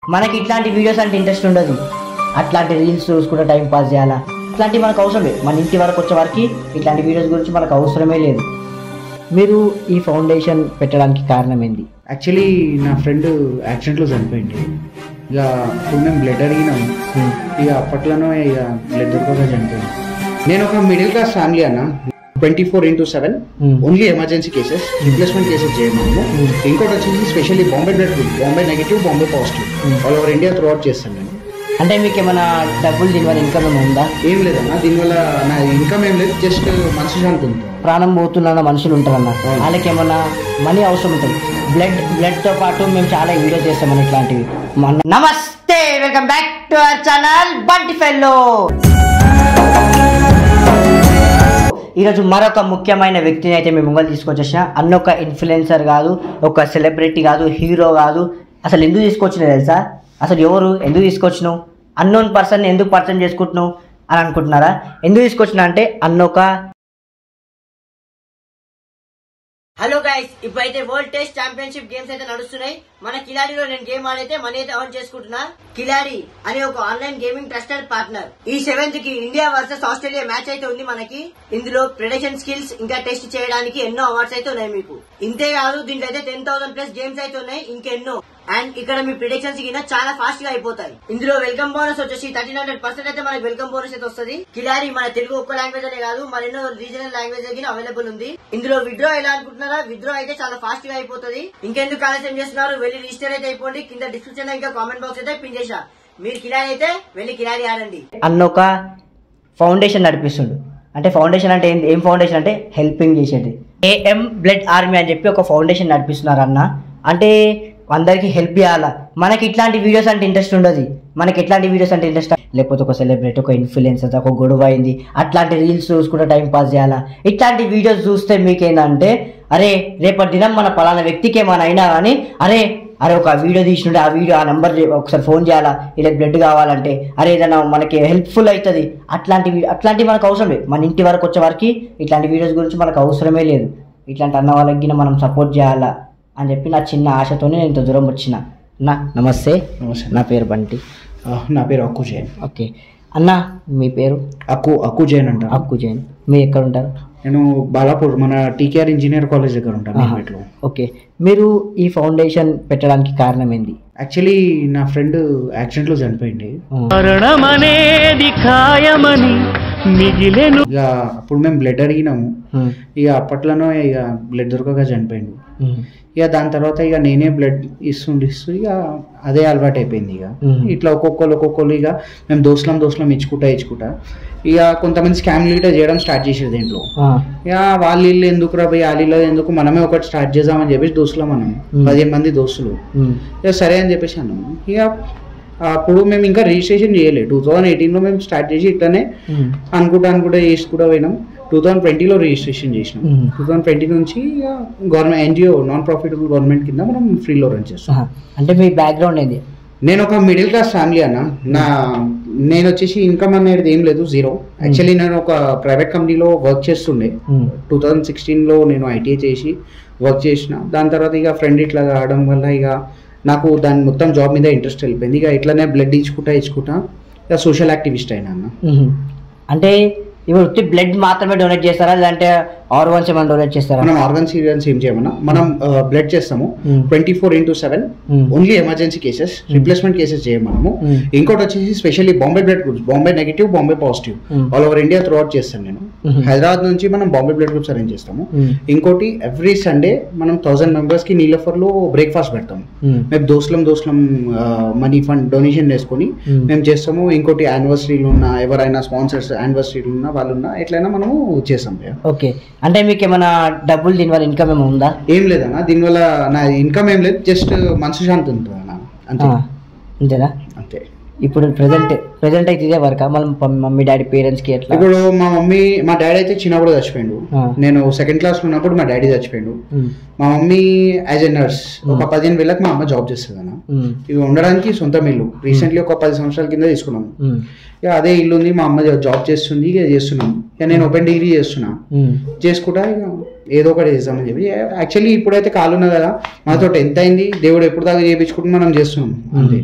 మనకి ఇట్లాంటి వీడియోస్ అంటే ఇంట్రెస్ట్ ఉండదు అట్లాంటి రీల్స్ చూసుకుంటే టైం పాస్ చేయాలా ఇట్లాంటివి మనకు అవసరమే మన ఇంటి వరకు వచ్చే వరకు ఇట్లాంటి వీడియోస్ గురించి మనకు అవసరమే లేదు మీరు ఈ ఫౌండేషన్ పెట్టడానికి కారణం ఏంది యాక్చువల్లీ నా ఫ్రెండ్ యాక్సిడెంట్లో చనిపోయింది ఇక ఇప్పుడు మేము బ్లడ్ అడిగినాం ఇక అప్పట్లోనే ఇక బ్లడ్ దొరకగా చనిపోయింది నేను ఒక మిడిల్ క్లాస్ ఫ్యామిలీ అన్న twenty four into seven Hmm. Only emergency cases replacement cases చేయమన్నాము Hmm. ఇంకోటి వచ్చేసి specially Bombay blood group Bombay negative Bombay positive Hmm. All over India throughout చేస్తాను నేను అంటే మీకు ఏమైనా డబ్బులు దీనివల్ల ఇన్కమ్ ఏమైనా ఉందా ఏం లేదన్న దీనివల్ల నా ఇన్కమ్ ఏం లేదు జస్ట్ మనసు శాంతి ఉంటుంది ప్రాణం పోతున్న మనుషులు ఉంటారన్న అవును. వాళ్ళకి ఏమన్నా మనీ అవసరం ఉంటుంది బ్లడ్ బ్లడ్ తో పాటు మేము చాలా వీడియో చేస్తామని ఇట్లాంటివి మన- నమస్తే welcome back to our channel బంటి ఫెల్లో ఈరోజు మరొక ముఖ్యమైన వ్యక్తిని అయితే మేము ముంగలు తీసుకొచ్చేసిన అన్న ఒక ఇన్ఫ్లుయెన్సర్ కాదు ఒక సెలబ్రిటీ కాదు హీరో కాదు అసలు ఎందుకు తీసుకొచ్చినా తెలుసా అసలు ఎవరు ఎందుకు తీసుకొచ్చినావు అన్నోన్ పర్సన్ ఎందుకు పరిచయం చేసుకుంటున్నావు అని అనుకుంటున్నారా ఎందుకు తీసుకొచ్చినా అంటే అన్న ఒక హలో గైస్ ఇప్పుడైతే వరల్డ్ టెస్ట్ ఛాంపియన్షిప్ గేమ్స్ అయితే నడుస్తున్నాయి మన కిలాడిలో నేను గేమ్ ఆడైతే మనీ అయితే ఆన్ చేసుకుంటున్నా కిలాడి అనే ఒక ఆన్లైన్ గేమింగ్ ట్రస్టెడ్ పార్ట్నర్ ఈ సెవెంత్ కి ఇండియా వర్సెస్ ఆస్ట్రేలియా మ్యాచ్ అయితే ఉంది మనకి ఇందులో ప్రిడిక్షన్ స్కిల్స్ ఇంకా టెస్ట్ చేయడానికి ఎన్నో అవార్డ్స్ అయితే ఉన్నాయి మీకు ఇంతే కాదు దీంట్లో అయితే టెన్ థౌసండ్ ప్లస్ గేమ్స్ అయితే ఉన్నాయి ఇంకెన్నో అండ్ ఇక్కడ మీ ప్రిడిక్షన్స్ కింద చాలా ఫాస్ట్ గా అయిపోతాయి ఇందులో వెల్కమ్ బోనస్ వచ్చేసి థర్టీన్ హండ్రెడ్ పర్సెంట్ అయితే మనకి వెల్కమ్ బోనస్ అయితే వస్తుంది కిలారి మన తెలుగు ఒక్క లాంగ్వేజ్ అనే కాదు మరెన్నో రీజనల్ లాంగ్వేజ్ కింద అవైలబుల్ ఉంది ఇందులో విత్డ్రా ఎలా అనుకుంటున్నారా విత్డ్రా అయితే చాలా ఫాస్ట్ గా అయిపోతుంది ఇంకెందుకు ఆలస్యం చేస్తున్నారు వెళ్ళి రిజిస్టర్ అయితే అయిపోండి కింద డిస్క్రిప్షన్ లో ఇంకా కామెంట్ బాక్స్ అయితే పిన్ చేసా మీరు కిలారి అయితే వెళ్ళి కిలారి ఆడండి అన్న ఒక ఫౌండేషన్ నడిపిస్తుండు అంటే ఫౌండేషన్ అంటే ఏం ఏం ఫౌండేషన్ అంటే హెల్పింగ్ చేసేది ఏఎం బ్లడ్ ఆర్మీ అని చెప్పి ఒక ఫౌండేషన్ నడిపిస్తున్నారు అన్న అంటే అందరికీ హెల్ప్ చేయాలా మనకి ఇట్లాంటి వీడియోస్ అంటే ఇంట్రెస్ట్ ఉండదు మనకి ఎట్లాంటి వీడియోస్ అంటే ఇంట్రెస్ట్ లేకపోతే ఒక సెలబ్రిటీ ఒక ఇన్ఫ్లుయెన్సర్ ఒక గొడవ అయింది అట్లాంటి రీల్స్ చూసుకుంటే టైం పాస్ చేయాలా ఇట్లాంటి వీడియోస్ చూస్తే మీకేందంటే అరే రేపటి దినం మన పలానా వ్యక్తికి ఏమైనా అయినా కానీ అరే అరే ఒక వీడియో తీసినట్టు ఆ వీడియో ఆ నెంబర్ ఒకసారి ఫోన్ చేయాలా ఇలా బ్లడ్ కావాలంటే అరే ఏదైనా మనకి హెల్ప్ఫుల్ అవుతుంది అట్లాంటి వీ- అట్లాంటివి మనకు అవసరమే మన ఇంటి వరకు వచ్చే వరకు ఇట్లాంటి వీడియోస్ గురించి మనకు అవసరమే లేదు ఇట్లాంటి అన్న వాళ్ళకి గిన మనం సపోర్ట్ చేయాలా అని చెప్పి నా చిన్న ఆశతోనే నేను ఇంత దూరం వచ్చిన అన్న నమస్తే నమస్తే. నా పేరు బంటి ఆ, నా పేరు అక్కు జైన్ ఓకే అన్న మీ పేరు అక్కు అక్కు జైన్ అంట అక్కు జైన్ మీరు ఎక్కడ ఉంటారు నేను బాలాపూర్ మన టీకేఆర్ ఇంజనీర్ కాలేజ్ దగ్గర ఉంటాను ఆహా. నేపేట్లో ఓకే మీరు ఈ ఫౌండేషన్ పెట్టడానికి కారణం ఏంది యాక్చువల్లీ నా ఫ్రెండ్ యాక్సిడెంట్లో చనిపోయింది మరణమనేది ఖాయమని మిగిలెను ఇక అప్పుడు మేము బ్లడ్ అడిగినాము ఉమ్, ఇక అప్పట్లోనే ఇక బ్లడ్ దొరకగా చనిపోయిండు ఉమ్, ఇక దాని తర్వాత ఇక నేనే బ్లడ్ ఇస్తుండిస్తూ ఇక అదే అలవాటు అయిపోయింది ఇక మ్మ్. ఇట్లా ఒక్కొక్కరు ఒక్కొక్కరు ఇక మేము దోస్లం దోస్లం ఇచ్చుకుంటా ఇచ్చుకుంటా ఇక కొంతమంది స్కామ్ లీటర్ చేయడం స్టార్ట్ చేసేది దీంట్లో ఆ, ఇక వాళ్ళ ఇల్లు ఎందుకు రా పోయి వాళ్ళ ఇల్లు ఎందుకు మనమే ఒకటి స్టార్ట్ చేద్దామని చెప్పేసి దోస్తులం మనం మ్మ్. పదిహేను మంది దోస్తులు ఉమ్, ఇక సరే అని చెప్పేసి అన్నాము ఇక అప్పుడు మేము ఇంకా రిజిస్ట్రేషన్ చేయలేదు టూ థౌజండ్ ఎయిటీన్లో మేము స్టార్ట్ చేసి ఇట్లనే ఉమ్, అనుకుంటా అనుకుంటా చేసి కూడా పోయినాం టూ థౌజండ్ ట్వంటీలో రిజిస్ట్రేషన్ చేసినాం మ్మ్. టూ థౌజండ్ ట్వంటీ నుంచి government NGO non profitable government కింద మనం ఫ్రీలో రన్ చేస్తాం ఆహా. అంటే మీ బ్యాక్గ్రౌండ్ ఏంది నేను ఒక మిడిల్ క్లాస్ ఫ్యామిలీ అన్న నా నేను వచ్చేసి ఇన్కమ్ అనేది ఏం లేదు జీరో యాక్చువల్లీ నేను ఒక ప్రైవేట్ కంపెనీలో వర్క్ చేస్తుండే ఉమ్, టూ థౌజండ్ సిక్స్టీన్లో నేను ఐటీఐ చేసి వర్క్ చేసిన దాని తర్వాత ఇక ఫ్రెండ్ ఇట్లా ఆడడం వల్ల ఇక నాకు దాని మొత్తం జాబ్ మీద ఇంట్రెస్ట్ వెళ్ళిపోయింది ఇక ఇట్లానే బ్లడ్ ఇచ్చుకుంటా ఇచ్చుకుంటా ఇక సోషల్ యాక్టివిస్ట్ అయినా అన్న ఉమ్. అంటే ఇప్పుడు ఉత్తి బ్లడ్ మాత్రమే డొనేట్ చేస్తారా లేదంటే ఆర్గన్స్ ఏమైనా డొనేట్ చేస్తారా మనం ఆర్గన్స్ సీరియన్స్ ఏం చేయమన్నా మనం బ్లడ్ చేస్తాము Hmm. Twenty four into seven Hmm. Only emergency cases replacement cases చేయమన్నాము Hmm. ఇంకోటి వచ్చేసి specially Bombay blood groups Bombay negative Bombay positive Hmm. All over India throughout చేస్తాను నేను Hmm. హైదరాబాద్ నుంచి మనం బాంబే బ్లడ్ గ్రూప్స్ అరేంజ్ చేస్తాము Hmm. ఇంకోటి ఎవ్రీ సండే మనం థౌసండ్ మెంబర్స్ కి నీలఫర్లో బ్రేక్ఫాస్ట్ పెడతాము ఉమ్, మేము దోస్లం దోస్లం మనీ ఫండ్ డొనేషన్ చేసుకొని Hmm. మేము చేస్తాము ఇంకోటి యానివర్సరీలు ఉన్న ఎవరైనా స్పాన్సర్స్ యానివర్సరీలు ఉన్న వాళ్ళు ఉన్న ఎట్లయినా మనము చేస్తాం భయ్యా. ఓకే అంటే మీకు ఏమైనా డబ్బులు దీనివల్ల ఇన్కమ్ ఏమైనా ఉందా ఏం లేదన్న దీనివల్ల నా ఇన్కమ్ ఏం లేదు జస్ట్ మనసు శాంతి ఉంటుంది అన్న అంతే ఆ, అంతేనా అంతే ఇప్పుడు ప్రెసెంట్ ప్రెసెంట్ అయితే ఇదే వర్క్ మళ్ళీ మమ్మీ డాడీ పేరెంట్స్ కి ఎట్లా ఇప్పుడు మా మమ్మీ మా డాడీ అయితే చిన్నప్పుడు చచ్చిపోయిండు ఆ. నేను సెకండ్ క్లాస్ ఉన్నప్పుడు మా డాడీ చచ్చిపోయిండు ఉమ్, మా మమ్మీ యాజ్ ఎ నర్స్ ఒక పదిహేను వేలకు మా అమ్మ జాబ్ చేస్తుంది అన్న ఉమ్, ఇవి ఉండడానికి సొంతం ఇల్లు రీసెంట్లీ ఒక పది సంవత్సరాల కింద తీసుకున్నాం ఉమ్, ఇక అదే ఇల్లు ఉంది మా అమ్మ జాబ్ చేస్తుంది ఇక చేస్తున్నాం ఇక నేను ఓపెన్ డిగ్రీ చేస్తున్నా ఉమ్, చేసుకుంటా ఇక ఏదో ఒకటి చేద్దామని చెప్పి యాక్చువల్లీ ఇప్పుడైతే కాలు ఉన్నది కదా మనతో ఎంత అయింది దేవుడు ఎప్పుడు దాకా చేయించుకుంటే మనం చేస్తున్నాం అంతే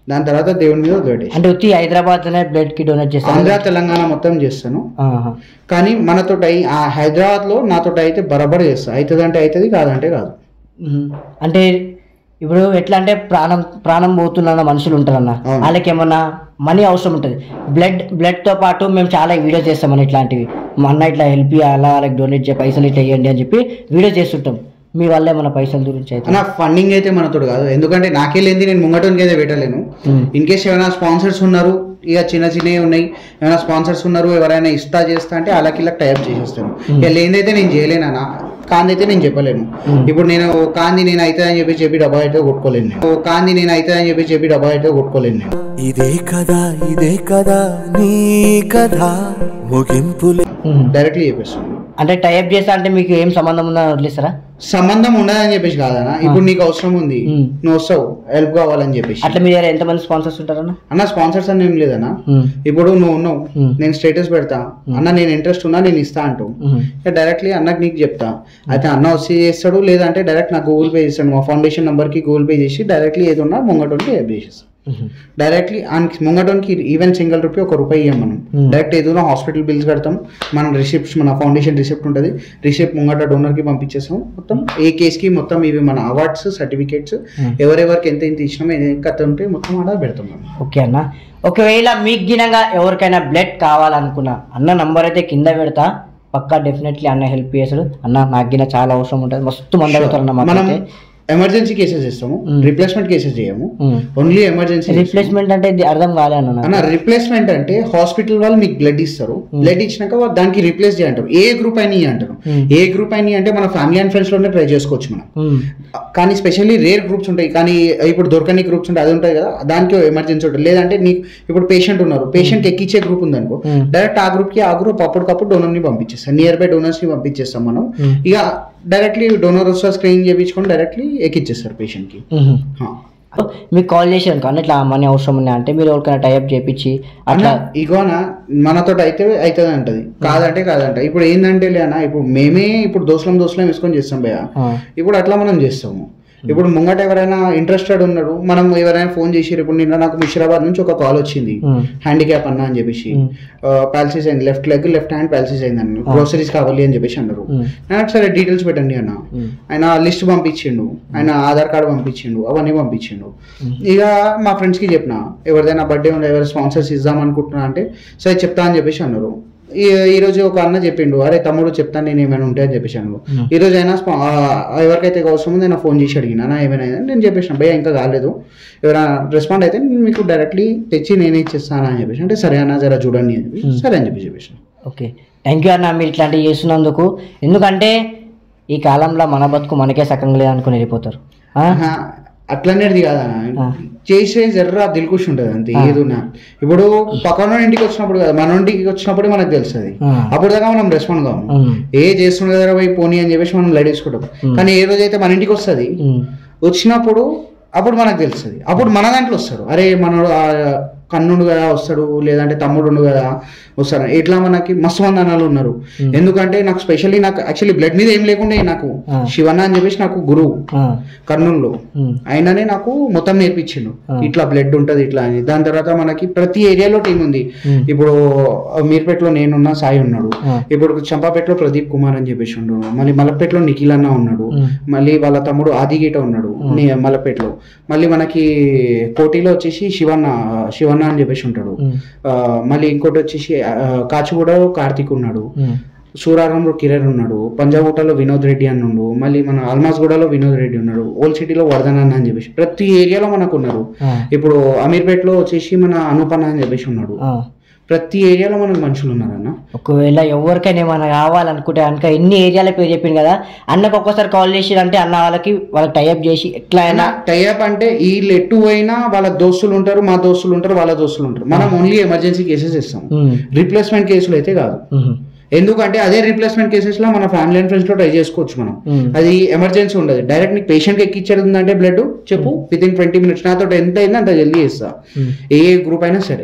దాని తర్వాత దేవుని మీద వదిలేసి అంటే వచ్చి హైదరాబాద్ బ్లడ్ కి డొనేట్ చేస్తాను ఆంధ్ర తెలంగాణ మొత్తం చేస్తాను ఆహా. కానీ మనతో ఆ హైదరాబాద్ లో నాతో అయితే బరాబర్ చేస్తా అవుతుంది అంటే అవుతుంది కాదంటే కాదు మ్మ్. అంటే ఇప్పుడు ఎట్లా అంటే ప్రాణం ప్రాణం పోతున్న మనుషులు ఉంటారన్న అవును. వాళ్ళకి ఏమన్నా మనీ అవసరం ఉంటుంది బ్లడ్ బ్లడ్ తో పాటు మేము చాలా వీడియోస్ చేస్తామని ఇట్లాంటివి మా అన్న ఇట్లా హెల్ప్ చేయాలా వాళ్ళకి డొనేట్ చేయ పైసలు ఇట్లా ఇవ్వండి అని చెప్పి వీడియో చేస్తుంటాం మీ వల్ల ఏమన్నా పైసల గురించి అయితే నా ఫండింగ్ అయితే మనతో కాదు ఎందుకంటే నాకే లేనిది నేను ముంగటోనికి అయితే పెట్టలేను మ్మ్. ఇన్ కేస్ ఏమైనా స్పాన్సర్స్ ఉన్నారు ఇక చిన్న చిన్నవి ఉన్నాయి ఏమైనా స్పాన్సర్స్ ఉన్నారు ఎవరైనా ఇస్తా చేస్తా అంటే వాళ్ళకి ఇలా టైప్ చేసేస్తాను ఇక లేనిదైతే నేను చేయలేనా కాంది అయితే నేను చెప్పలేను ఇప్పుడు నేను ఓ కాంది నేను అవుతుంది అని చెప్పి చెప్పి డబ్బా అయితే కొట్టుకోలేను నేను ఓ కాంది నేను అవుతుంది అని చెప్పి చెప్పి డబ్బా అయితే కొట్టుకోలేను నేను ఇదే కదా ఇదే కదా నీ కథ ముగింపులే మ్మ్. డైరెక్ట్లీ చెప్పేస్తాను అంటే టైప్ చేస్తా అంటే మీకు ఏం సంబంధం ఉందని వదిలేస్తారా సంబంధం ఉండదని చెప్పేసి కాదనా ఇప్పుడు నీకు అవసరం ఉంది మ్మ్. నువ్వు వస్తావు హెల్ప్ కావాలని చెప్పేసి అట్లా మీ దగ్గర ఎంతమంది స్పాన్సర్స్ ఉంటారన్న అన్న స్పాన్సర్స్ అని ఏం లేదన్నా మ్మ్. ఇప్పుడు నువ్వు ఉన్నావు మ్మ్. నేను స్టేటస్ పెడతా అన్న నేను ఇంట్రెస్ట్ ఉన్నా నేను ఇస్తా అంటూ మ్మ్. డైరెక్ట్లీ అన్నకి నీకు చెప్తా అయితే అన్న వచ్చి చేస్తాడు లేదంటే డైరెక్ట్ నాకు గూగుల్ పే చేస్తాడు మా ఫౌండేషన్ నెంబర్ కి గూగుల్ పే చేసి డైరెక్ట్లీ ఏది ఉన్నా ముంగటోనికి హెల్ప్ చేసేస్తాం మ్మ్. డైరెక్ట్లీ ఆయనకి ముంగటోనికి ఈవెన్ సింగిల్ రూపీ ఒక రూపాయి ఇవ్వం మనం Hmm. డైరెక్ట్ ఏదైనా హాస్పిటల్ బిల్స్ కడతాం మన రిసిప్ట్స్ మన ఫౌండేషన్ రిసిప్ట్ ఉంటుంది రిసిప్ట్ ముంగట డోనర్ కి పంపించేస్తాం మొత్తం ఏ కేసుకి మొత్తం ఇవి మన అవార్డ్స్ సర్టిఫికేట్స్ Hmm. ఎవరెవరికి ఎంత ఎంత ఇచ్చినామో ఏ కథ ఉంటే మొత్తం ఆడ పెడతాం మనం ఓకే అన్న ఒకవేళ మీకు గినంగా ఎవరికైనా బ్లడ్ కావాలనుకున్నా అన్న నంబర్ అయితే కింద పెడతా పక్కా డెఫినెట్లీ అన్న హెల్ప్ చేస్తాడు అన్న నాకు గిన చాలా అవసరం ఉంటుంది మస్తు మంది అడుగుతారు అన్న మనం మాకైతే ఎమర్జెన్సీ కేసెస్ ఇస్తాము Hmm. రిప్లేస్మెంట్ కేసెస్ చేయము ఓన్లీ ఎమర్జెన్సీ రిప్లేస్మెంట్ అంటే ఇది అర్థం కాలే అన్న నాకు. అన్న రిప్లేస్మెంట్ అంటే హాస్పిటల్ వాళ్ళు మీకు బ్లడ్ ఇస్తారు బ్లడ్ ఇచ్చినాక వా- దానికి రిప్లేస్ చేయంటారు ఏ గ్రూప్ అయినా ఇయ్యి అంటారు Hmm. ఏ గ్రూప్ అయినా అంటే మన ఫ్యామిలీ అండ్ ఫ్రెండ్స్ లోనే ట్రై చేసుకోవచ్చు మనం మ్మ్. కానీ స్పెషల్లీ రేర్ గ్రూప్స్ ఉంటాయి కానీ ఇప్పుడు దొరకని గ్రూప్స్ ఉంటాయి అది ఉంటాయి కదా దానికి ఎమర్జెన్సీ ఉంటుంది లేదంటే నీకు ఇప్పుడు పేషెంట్ ఉన్నారు పేషెంట్ ఎక్కించే గ్రూప్ ఉందనుకో Hmm. డైరెక్ట్ ఆ గ్రూప్ కి ఆ గ్రూప్ అప్పటికప్పుడు డోనర్ ని పంపించేస్తాం నియర్ బై డోనర్స్ ని పంపించేస్తాం మనం Hmm. ఇక డైరెక్ట్లీ డోనర్ వస్తా స్క్రీన్ చేయించుకొని డైరెక్ట్లీ ఎక్కిచ్చేస్తారు పేషెంట్ కి మ్మ్. హా. మీకు కాల్ చేసాను కానీ ఇట్లా మనీ అవసరం ఉన్నాయి అంటే మీరు ఎవరికైనా టైప్ చేపించి అట్లా అట్లా ఇగోనా మనతో అయితే అవుతుంది అంటది కాదంటే కాదంట ఇప్పుడు ఏంటంటే లేనా ఇప్పుడు మేమే ఇప్పుడు దోసలం దోసలం వేసుకొని చేస్తాం భయ ఆ. ఇప్పుడు అట్లా మనం చేస్తాము ఇప్పుడు ముంగట ఎవరైనా ఇంట్రెస్టెడ్ ఉన్నాడు మనం ఎవరైనా ఫోన్ చేసి ఇప్పుడు నిన్న నాకు ముషిరాబాద్ నుంచి ఒక కాల్ వచ్చింది మ్మ్. హ్యాండిక్యాప్ అన్న అని చెప్పేసి మ్మ్. పాలసీస్ అయింది left leg left hand palsies అయింది అన్న గ్రోసరీస్ కావాలి అని చెప్పేసి అన్నారు మ్మ్. నాకు సరే డీటెయిల్స్ పెట్టండి అన్న మ్మ్. ఆయన లిస్ట్ పంపించిండు ఆయన ఆధార్ కార్డు పంపించిండు అవన్నీ పంపించిండు ఇక మా ఫ్రెండ్స్కి చెప్పిన ఎవరిదైనా బర్త్డే ఉండే ఎవరు స్పాన్సర్స్ ఇద్దాం అనుకుంటున్నా అంటే సరే చెప్తా అని చెప్పేసి అన్నారు ఈ ఈ రోజు ఒక అన్న చెప్పిండు అరే తమ్ముడు చెప్తాను నేను ఏమైనా ఉంటే అని చెప్పేసి అన్నారు Hmm. ఈ రోజు అయినా స్పా- ఆ, ఎవరికైతే అవసరం ఉందో నేను ఫోన్ చేసి అడిగినా నా ఏమైనా అయిందని నేను చెప్పేసిన భయ ఇంకా కాలేదు ఎవరైనా రెస్పాండ్ అయితే నేను మీకు డైరెక్ట్లీ తెచ్చి నేనే ఇచ్చేస్తాను అని చెప్పేసి అంటే సరే అన్న జర చూడండి అని చెప్పి Hmm. సరే అని చెప్పి చెప్పేసిన ఓకే థ్యాంక్ యూ అన్న మీరు ఇట్లాంటివి చేస్తున్నందుకు ఎందుకంటే ఈ కాలంలో మన బతుకు మనకే సకంగా లేదు అనుకుని వెళ్ళిపోతారు ఆ? ఆహా, అట్లనేది కాదా ఆ. చేసే జర్ర దిల్కుష్ ఉంటుంది అంతే ఆ. ఏదున్నా ఇప్పుడు పక్కన ఇంటికి వచ్చినప్పుడు కదా మన ఇంటికి వచ్చినప్పుడే మనకు తెలుస్తుంది ఆ. అప్పుడు దాకా మనం రెస్పాండ్ కాము ఉమ్. ఏ చేస్తుండే దగ్గర పోయి పోనీ అని చెప్పేసి మనం లైట్ వేసుకుంటాం ఉమ్. కానీ ఏ రోజైతే మన ఇంటికి వస్తుంది ఉమ్. వచ్చినప్పుడు అప్పుడు మనకు తెలుస్తుంది అప్పుడు మన దాంట్లో వస్తాడు అరే మనోడు ఆ కన్నుడు కదా వస్తాడు లేదంటే తమ్ముడు కదా వస్తారు ఇట్లా మనకి మస్తు మంది అన్నాలు ఉన్నారు Hmm. ఎందుకంటే నాకు స్పెషల్లీ నాకు యాక్చువల్లీ బ్లడ్ మీద ఏం లేకుండే నాకు Ah. శివన్న అని చెప్పేసి నాకు గురువు ఆ. కర్నూలులో ఉమ్. ఆయననే నాకు మొత్తం నేర్పించిండు Ah. ఇట్లా బ్లడ్ ఉంటది ఇట్లా అని దాని తర్వాత మనకి ప్రతి ఏరియాలో టీం ఉంది Hmm. ఇప్పుడు మీర్పేటలో నేనున్నా సాయి ఉన్నాడు Ah. ఇప్పుడు చంపాపేటలో ప్రదీప్ కుమార్ అని చెప్పేసి ఉన్నాడు మళ్ళీ మలపేటలో నిఖిల్ అన్న ఉన్నాడు Hmm. మళ్ళీ వాళ్ళ తమ్ముడు ఆదిగీట ఉన్నాడు Hmm. ని- మలపేటలో మళ్ళీ మనకి కోటిలో వచ్చేసి శివన్న శివన్న అని చెప్పేసి ఉంటాడు ఉమ్. ఆ, మళ్ళీ ఇంకోటి వచ్చేసి ఆ, కాచిగూడ కార్తీక్ ఉన్నాడు ఉమ్. సూరారంలో కిరణ్ ఉన్నాడు పంజాగుట్టలో వినోద్ రెడ్డి అని ఉండు మళ్ళీ మన అల్మాస్గూడలో వినోద్ రెడ్డి ఉన్నాడు ఓల్డ్ సిటీలో వర్ధన్ అన్న అని చెప్పేసి ప్రతి ఏరియాలో మనకు ఉన్నారు ఆ. ఇప్పుడు అమీర్పేటలో వచ్చేసి మన అనూపన్న అని చెప్పేసి ఉన్నాడు ఆ. ప్రతి ఏరియాలో మనకు మనుషులు ఉన్నారన్న ఒకవేళ ఎవరికైనా ఏమైనా కావాలనుకుంటే కనుక ఎన్ని ఏరియాల పేరు చెప్పింది కదా అన్నకు ఒక్కసారి కాల్ చేసి అంటే అన్న వాళ్ళకి వాళ్ళకి టైప్ చేసి ఎట్లా అయినా టైఅప్ అంటే వీళ్ళు ఎటు పోయినా వాళ్ళ దోస్తులు ఉంటారు మా దోస్తులు ఉంటారు వాళ్ళ దోస్తులు ఉంటారు మనం ఓన్లీ ఎమర్జెన్సీ కేసెస్ ఇస్తాం ఉమ్. రిప్లేస్మెంట్ కేసులు అయితే కాదు ఉమ్. ఎందుకంటే అదే రిప్లేస్మెంట్ కేసెస్ లో మన ఫ్యామిలీ అండ్ ఫ్రెండ్స్ లో ట్రై చేసుకోవచ్చు మనం ఉమ్. అది ఎమర్జెన్సీ ఉండదు డైరెక్ట్ నీకు పేషెంట్ కి ఎక్కిచ్చేది ఉందంటే బ్లడ్ చెప్పు విత్ ఇన్ ట్వంటీ మినిట్స్ నాతో ఎంత అయిందో అంత జల్దీ చేస్తా ఉమ్. ఏ గ్రూప్ అయినా సరే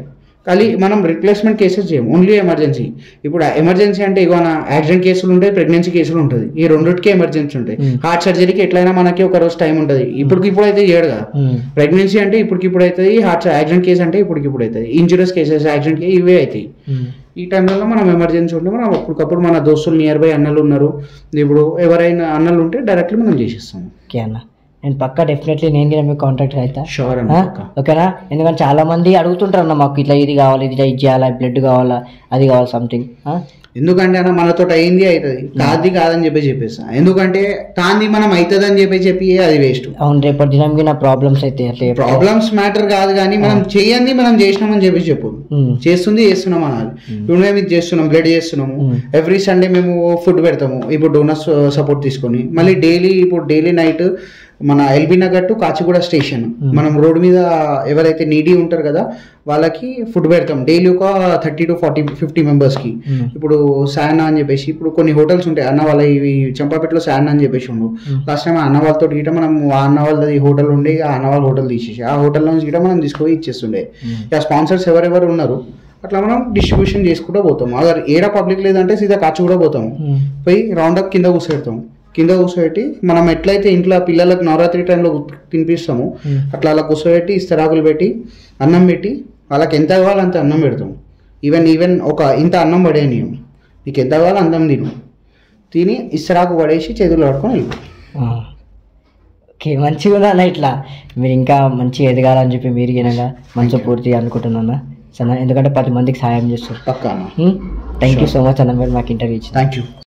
కానీ మనం రిప్లేస్మెంట్ కేసెస్ చేయం ఓన్లీ ఎమర్జెన్సీ ఇప్పుడు ఎమర్జెన్సీ అంటే ఇగో యాక్సిడెంట్ కేసులు ఉంటాయి ప్రెగ్నెన్సీ కేసులు ఉంటుంది ఈ రెండింటికి ఎమర్జెన్సీ ఉంటాయి Hmm. హార్ట్ సర్జరీకి ఎట్లయినా మనకి ఒక రోజు టైం ఉంటుంది ఇప్పటికి ఇప్పుడు అయితే చేయడు కదా ఉమ్, ప్రెగ్నెన్సీ అంటే ఇప్పటికి ఇప్పుడు అవుతుంది హార్ట్ యాక్సిడెంట్ కేసు అంటే ఇప్పటికి ఇప్పుడు అవుతుంది ఇన్సూరెన్స్ కేసెస్ యాక్సిడెంట్ కేసు ఇవే అవుతాయి ఉమ్. ఈ టైంలో మనం ఎమర్జెన్సీ ఉంటే మనం అప్పటికప్పుడు మన దోస్తులు నియర్ బై అన్నలు ఉన్నారు ఇప్పుడు ఎవరైనా అన్నలు ఉంటే డైరెక్ట్లీ మనం చేసేస్తాం ఓకే అన్న నేను పక్క డెఫినెట్లీ నేను కూడా మీకు కాంటాక్ట్ అవుతా షూర్ ఆ? అన్న పక్కా. ఓకేనా ఎందుకంటే చాలా మంది అడుగుతుంటారు అన్న మాకు ఇట్లా ఇది కావాలి ఇది ఇది చేయాలా బ్లడ్ కావాలా అది కావాలి సంథింగ్ ఎందుకంటే అన్న మనతో అయింది అవుతుంది కాదు కాదని చెప్పి చెప్పేస్తా ఎందుకంటే తాంది మనం అవుతుంది అని చెప్పి చెప్పి అది వేస్ట్ అవును రేపటి దినంకి నా ప్రాబ్లమ్స్ అయితే అట్లా చెప్పు. ప్రాబ్లమ్స్ మ్యాటర్ కాదు కానీ మనం చేయండి మనం చేసినామని చెప్పి చెప్పు ఉమ్, చేస్తుంది చేస్తున్నాం అనాలి ఇప్పుడు మేము ఇది చేస్తున్నాం బ్లడ్ చేస్తున్నాము Hmm. ఎవ్రీ సండే మేము ఫుడ్ పెడతాము ఇప్పుడు డోనర్స్ సపోర్ట్ తీసుకొని మళ్ళీ డైలీ ఇప్పుడు డైలీ నైట్ మన ఎల్బీ నగర్ టు కాచిగూడ స్టేషన్ మనం రోడ్ మీద ఎవరైతే నీడీ ఉంటారు కదా వాళ్ళకి ఫుడ్ పెడతాం డైలీ ఒక థర్టీ టు ఫార్టీ ఫిఫ్టీ మెంబర్స్కి Hmm. ఇప్పుడు సాయన అని చెప్పేసి ఇప్పుడు కొన్ని హోటల్స్ ఉంటాయి అన్న వాళ్ళ ఇవి చంపాపేటలో సాయన అని చెప్పేసి ఉండు లాస్ట్ టైం అన్న వాళ్ళతో గిట మనం ఆ అన్న వాళ్ళది హోటల్ ఉండే ఆ అన్న వాళ్ళ హోటల్ తీసేసి ఆ హోటల్ నుంచి గిట మనం తీసుకొని ఇచ్చేస్తుండే ఇక స్పాన్సర్స్ ఎవరెవరు ఉన్నారు అట్లా మనం డిస్ట్రిబ్యూషన్ చేసుకుంటూ పోతాం అగర్ ఏడ పబ్లిక్ లేదంటే సీదా కాచి కూడా పోతాము ఉమ్, పోయి రౌండ్ అప్ కింద కూర్చోబెడతాం కింద కూర్చోబెట్టి మనం ఎట్లయితే ఇంట్లో పిల్లలకు నవరాత్రి టైంలో తినిపిస్తామో Hmm. అట్లా అలా కూర్చోబెట్టి ఇస్తరాకులు పెట్టి అన్నం పెట్టి వాళ్ళకి ఎంత కావాలో అంత అన్నం పెడతాం ఈవెన్ ఈవెన్ ఒక ఇంత అన్నం పడేయనీయం నీకు ఎంత కావాలో అంతం తిను తిని ఇస్తరాకు పడేసి చేతులు పట్టుకొని వెళ్ళిపో ఆ. ఓకే మంచిగా ఉన్నా అన్న ఇట్లా మీరు ఇంకా మంచిగా ఎదగాలని చెప్పి మీరు గినగా మనసు పూర్తిగా అనుకుంటున్నా సరే ఎందుకంటే పది మందికి సాయం చేస్తారు పక్కా థ్యాంక్ యూ సో మచ్ అన్న మీరు మాకు ఇంటర్వ్యూ ఇచ్చింది థ్యాంక్ యూ